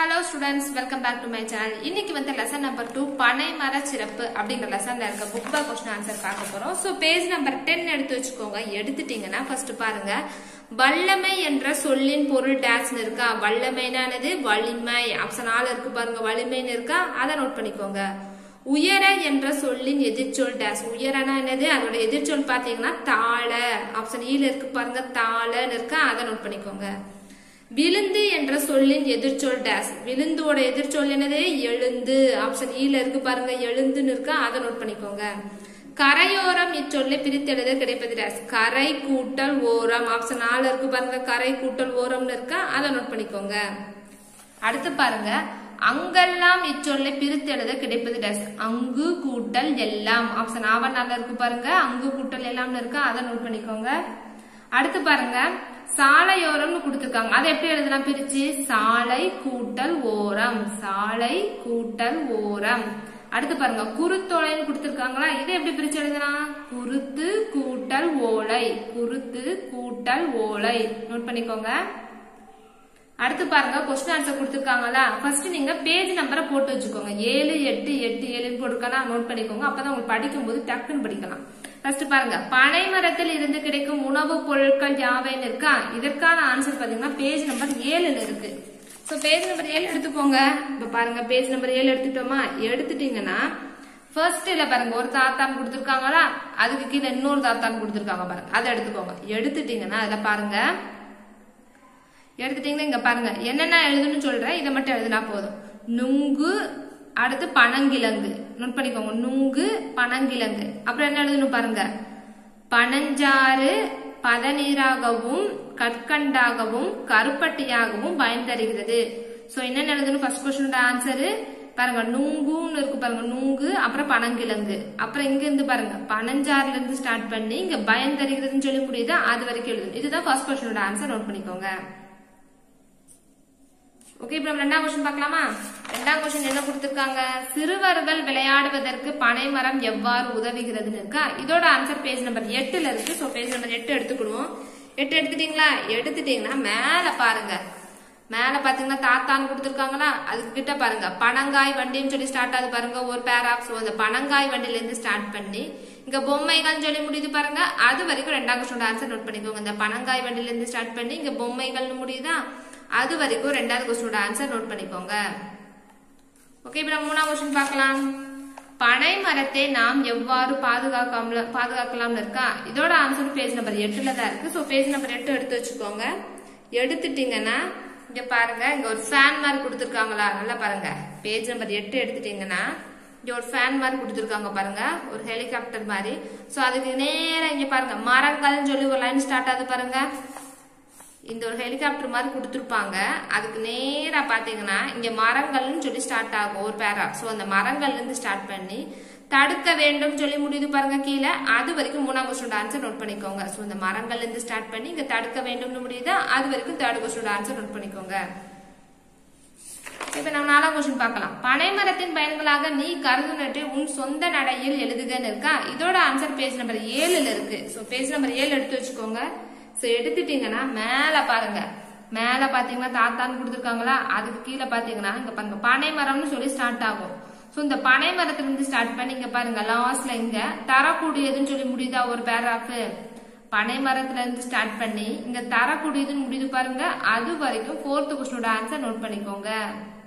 hello students welcome back to my channel இன்னைக்கு வந்து lesson number two பனைமர சிறப்பு அப்படிங்கிற லெசன்ல இருக்க புக் பை கொஸ்டின் ஆன்சர் பார்க்க போறோம் ஸோ பேஜ் நம்பர் டென் எடுத்து வச்சுக்கோங்க எடுத்துட்டீங்கன்னா ஃபர்ஸ்ட் பாருங்க வல்லமை என்ற சொல்லின் பொருள் டேஷ்னு இருக்கா வல்லமைனானது வலிமை ஆப்ஷன் ஆள் இருக்கு பாருங்க வலிமைன்னு இருக்கா அதை நோட் பண்ணிக்கோங்க உயர என்ற சொல்லின் எதிர்ச்சொல் டேஷ் உயரனா என்னது அதோட எதிர்ச்சொல் பாத்தீங்கன்னா தாழ ஆப்ஷன் ஈல இருக்கு பாருங்க தாழன்னு இருக்கா அதை நோட் பண்ணிக்கோங்க விழுந்து என்ற சொல்லின் எதிர்ச்சொல் டேஸ் விழுந்தோட எதிர்ச்சொல் என்னது எழுந்து ஆப்ஷன் ஈல இருக்கு பாருங்க எழுந்துன்னு இருக்கா அதை நோட் பண்ணிக்கோங்க கரையோரம் இச்சொல்லை பிரித்தெழுத கிடைப்பது டேஸ் கரை கூட்டல் ஓரம் ஆப்ஷன் நாலு இருக்கு பாருங்க கரை கூட்டல் ஓரம்னு இருக்கா அதை நோட் பண்ணிக்கோங்க அடுத்து பாருங்க அங்கெல்லாம் இச்சொல்லை பிரித்தெழுத கிடைப்பது டேஸ் அங்கு கூட்டல் எல்லாம் ஆப்ஷன் ஆவன் நல்லா இருக்கு பாருங்க அங்கு கூட்டல் எல்லாம்னு இருக்கா அதை நோட் பண்ணிக்கோங்க அடுத்து பாருங்க சாலையோரம்னு கொடுத்துருக்காங்க அதை எப்படி எழுதலாம் பிரிச்சு சாலை கூட்டல் ஓரம் சாலை கூட்டல் ஓரம் அடுத்து பாருங்க குருத்தோலைன்னு கொடுத்துருக்காங்களா இதை எப்படி பிரிச்சு எழுதலாம் குருத்து கூட்டல் ஓலை குருத்து கூட்டல் ஓலை நோட் பண்ணிக்கோங்க அடுத்து பாருங்க கொஸ்டின் ஆன்சர் கொடுத்துருக்காங்களா ஃபர்ஸ்ட் நீங்க பேஜ் நம்பரை போட்டு வச்சுக்கோங்க ஏழு எட்டு எட்டு ஏழுன்னு போட்டுருக்கானா நோட் பண்ணிக்கோங்க அப்பதான் உங்களுக்கு படிக்கும்போது டக்குன்னு படிக்கலாம் ஃபர்ஸ்ட் பாருங்க பனை மரத்தில் இருந்து கிடைக்கும் உணவுப் பொருட்கள் யாவைன்னு இருக்கா இதற்கான ஆன்சர் பாத்தீங்கன்னா பேஜ் நம்பர் ஏழுல இருக்கு ஸோ பேஜ் நம்பர் ஏழு எடுத்துக்கோங்க இப்ப பாருங்க பேஜ் நம்பர் ஏழு எடுத்துட்டோமா எடுத்துட்டீங்கன்னா ஃபர்ஸ்ட் இல்ல பாருங்க ஒரு தாத்தான் கொடுத்துருக்காங்களா அதுக்கு கீழே இன்னொரு தாத்தான் கொடுத்துருக்காங்க பாருங்க அதை எடுத்துக்கோங்க எடுத்துட்டீங்கன்னா அதுல பாருங்க எடுத்துட்டீங்கன்னா இங்க பாருங்க என்னென்ன எழுதுன்னு சொல்றேன் இதை மட்டும் எழுதுனா போதும் நுங்கு அடுத்து பனங்கிழங்கு நோட் பண்ணிக்கோங்க நுங்கு பனங்கிழங்கு அப்புறம் என்ன எழுதணும் பாருங்க பனஞ்சாறு பதநீராகவும் கற்கண்டாகவும் கருப்பட்டியாகவும் பயன் தருகிறது சோ என்னென்ன எழுதணும் ஃபர்ஸ்ட் கொஸ்டினோட ஆன்சரு பாருங்க நுங்குன்னு இருக்கு பாருங்க நுங்கு அப்புறம் பனங்கிழங்கு அப்புறம் இங்க இருந்து பாருங்க பனஞ்சாறுல இருந்து ஸ்டார்ட் பண்ணி இங்க பயன் தருகிறதுன்னு சொல்லி முடியுது அது வரைக்கும் எழுதணும் இதுதான் ஃபர்ஸ்ட் கொஸ்டினோட ஆன்சர் நோட் பண்ணிக்கோங்க ஓகே இப்போ நம்ம ரெண்டாம் கொஸ்டின் பார்க்கலாமா ரெண்டாம் கொஸ்டின் என்ன கொடுத்திருக்காங்க சிறுவர்கள் விளையாடுவதற்கு பனைமரம் எவ்வாறு உதவுகிறதுன்னு இருக்கா இதோட ஆன்சர் பேஜ் நம்பர் எட்டுல இருக்கு ஸோ பேஜ் நம்பர் எட்டு எடுத்துக்கிடுவோம் எட்டு எடுத்துட்டீங்களா எடுத்துட்டீங்கன்னா மேல பாருங்க மேல பாத்தீங்கன்னா தாத்தான்னு கொடுத்துருக்காங்களா அதுக்கு கிட்ட பாருங்க பனங்காய் வண்டின்னு சொல்லி ஸ்டார்ட் ஆகுது பாருங்க ஒரு பேர் ஆஃப் அந்த பனங்காய் வண்டில இருந்து ஸ்டார்ட் பண்ணி இங்க பொம்மைகள் சொல்லி முடியுது பாருங்க அது வரைக்கும் ரெண்டாம் கொஸ்டினோட ஆன்சர் நோட் பண்ணிக்கோங்க இந்த பனங்காய் வண்டில இருந்து ஸ்டார்ட் பண்ணி இங்க பொம்மைகள்னு முடியுதா அது வரைக்கும் ரெண்டாவது கொஸ்டினோட ஆன்சர் நோட் பண்ணிக்கோங்க ஓகே இப்போ நம்ம மூணாவது கொஸ்டின் பார்க்கலாம் பனை மரத்தை நாம் எவ்வாறு பாதுகாக்காமல பாதுகாக்கலாம்னு இருக்கா இதோட ஆன்சர் பேஜ் நம்பர் எட்டுல தான் இருக்கு ஸோ பேஜ் நம்பர் எட்டு எடுத்து வச்சுக்கோங்க எடுத்துட்டீங்கன்னா இங்க பாருங்க இங்க ஒரு ஃபேன் மாதிரி கொடுத்துருக்காங்களா நல்லா பாருங்க பேஜ் நம்பர் எட்டு எடுத்துட்டீங்கன்னா இங்க ஒரு ஃபேன் மாதிரி கொடுத்துருக்காங்க பாருங்க ஒரு ஹெலிகாப்டர் மாதிரி ஸோ அதுக்கு நேரம் இங்க பாருங்க மரங்கள்னு சொல்லி ஒரு லைன் ஸ்டார்ட் ஆகுது பாருங்க இந்த ஒரு ஹெலிகாப்டர் மாதிரி கொடுத்துருப்பாங்க அதுக்கு நேரா பாத்தீங்கன்னா இங்க மரங்கள்னு சொல்லி ஸ்டார்ட் ஆகும் ஒரு பேரா ஸோ அந்த மரங்கள்ல இருந்து ஸ்டார்ட் பண்ணி தடுக்க வேண்டும் சொல்லி முடியுது பாருங்க கீழே அது வரைக்கும் மூணாம் கொஸ்டினோட ஆன்சர் நோட் பண்ணிக்கோங்க ஸோ இந்த மரங்கள்ல இருந்து ஸ்டார்ட் பண்ணி இங்க தடுக்க வேண்டும்னு முடியுதா அது வரைக்கும் தேர்ட் கொஸ்டினோட ஆன்சர் நோட் பண்ணிக்கோங்க இப்ப நம்ம நாலாம் கொஸ்டின் பார்க்கலாம் பனைமரத்தின் பயன்களாக நீ கருதுனற்றை உன் சொந்த நடையில் எழுதுகன்னு இருக்கா இதோட ஆன்சர் பேஜ் நம்பர் ஏழுல இருக்கு ஸோ பேஜ் நம்பர் ஏழு எடுத்து வச்சுக்கோங்க ஸோ எடுத்துட்டீங்கன்னா மேல பாருங்க மேல பாத்தீங்கன்னா தாத்தான்னு கொடுத்துருக்காங்களா அதுக்கு கீழே பாத்தீங்கன்னா இங்க பாருங்க பனை மரம்னு சொல்லி ஸ்டார்ட் ஆகும் ஸோ இந்த பனை மரத்துல இருந்து ஸ்டார்ட் பண்ணி இங்க பாருங்க லாஸ்ட்ல இங்க தரக்கூடியதுன்னு சொல்லி முடியுதா ஒரு பேராஃப் பனை மரத்துல இருந்து ஸ்டார்ட் பண்ணி இங்க தரக்கூடியதுன்னு முடியுது பாருங்க அது வரைக்கும் ஃபோர்த் கொஸ்டினோட ஆன்சர் நோட் பண்ணிக்கோங்க